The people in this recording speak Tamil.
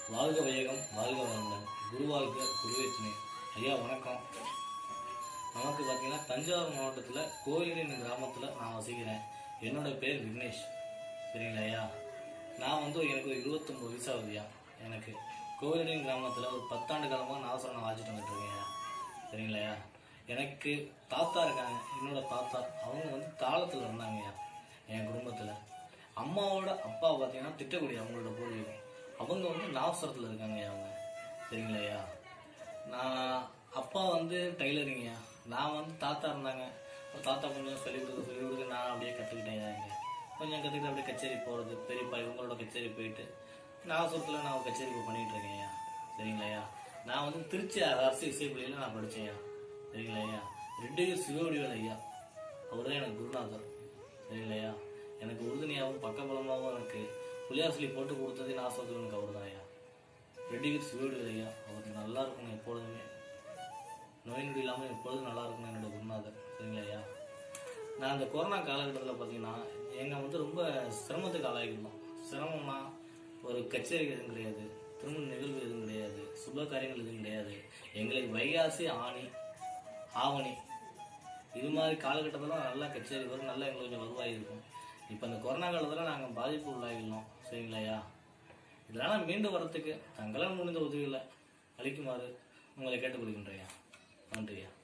வாழ்க வையகம் வாழ்க வளமுடன் குரு வாழ்க குருவே துணை ஐயா வணக்கம் நமக்கு பார்த்தீங்கன்னா தஞ்சாவூர் மாவட்டத்தில் கோயிலின் கிராமத்தில் நான் வசிக்கிறேன் என்னோட பேர் விக்னேஷ் சரிங்களா ஐயா நான் வந்து எனக்கு ஒரு இருபத்தொம்பது வயசு ஆகுதுயா எனக்கு கோயிலின் கிராமத்தில் ஒரு பத்தாண்டு காலமாக நாசரம் வாச்சிட்டு வந்துட்டு இருக்கேன் ஐயா சரிங்களா ஐயா எனக்கு தாத்தா இருக்காங்க என்னோட தாத்தா அவங்க வந்து தாளத்தில் இருந்தாங்கய்யா என் குடும்பத்தில் அம்மாவோட அப்பா பார்த்தீங்கன்னா திட்டக்குடி அவங்களோட பூர்வீகம் அவங்க வந்து நாவசரத்தில் இருக்காங்க அவங்க சரிங்களாய்யா நான் அப்பா வந்து டைலரிங்கய்யா நான் வந்து தாத்தா இருந்தாங்க அப்ப தாத்தா கொஞ்சம் சொல்லிக் கொடுக்க சொல்லிக் கொடுக்க நான் அப்படியே கற்றுக்கிட்டேன் இங்க கொஞ்சம் கற்றுக்கிட்டு அப்படியே கச்சேரி போகிறது பெரியப்பா இவங்களோட கச்சேரி போயிட்டு நாவசரத்தில் நான் ஒரு கச்சேரி இப்போ பண்ணிகிட்டு இருக்கேன்யா சரிங்களாய்யா நான் வந்து திருச்சி அரசு இசைப்பள்ளியில் நான் படித்தேன்யா சரிங்களாய்யா ரெட்டையூர் சிவவடிவேல் ஐயா அவர் தான் எனக்கு குருநாதர் சரிங்களையா எனக்கு உறுதுணையாகவும் பக்கபலமாகவும் எனக்கு புளியார் சொல்லி போட்டு கொடுத்தது நான் சொல்றது எனக்கு அவர் தான் ஐயா ரெட்டிகர் சிவடிவேல் ஐயா அவருக்கு நல்லா இருக்கணும் எப்பொழுதுமே நோய் நொடி இல்லாமல் எப்பொழுதும் நல்லா இருக்கணும் என்னோட குருநாதர் சரிங்களா ஐயா நான் அந்த கொரோனா காலகட்டத்தில் பார்த்தீங்கன்னா எங்கள் வந்து ரொம்ப சிரமத்துக்கு ஆளாகிருந்தோம் சிரமம்னா ஒரு கச்சேரி எதுவும் கிடையாது திருமண நிகழ்வு எதுவும் கிடையாது சுப காரியங்கள் எதுவும் கிடையாது எங்களுக்கு வைகாசி ஆணி ஆவணி இது மாதிரி காலகட்டத்தில் நல்லா கச்சேரி வரும் நல்லா எங்களுக்கு கொஞ்சம் வருவாய் இருக்கும் இப்போ இந்த கொரோனா காலத்தில் நாங்கள் பாதிப்பு உள்ளாகிடணும் சரிங்களாய்யா இதெல்லாம் மீண்டு வரத்துக்கு தங்களால் முடிந்த உதவிகளை அளிக்குமாறு உங்களை கேட்டுக்கொள்கின்றேயா நன்றியா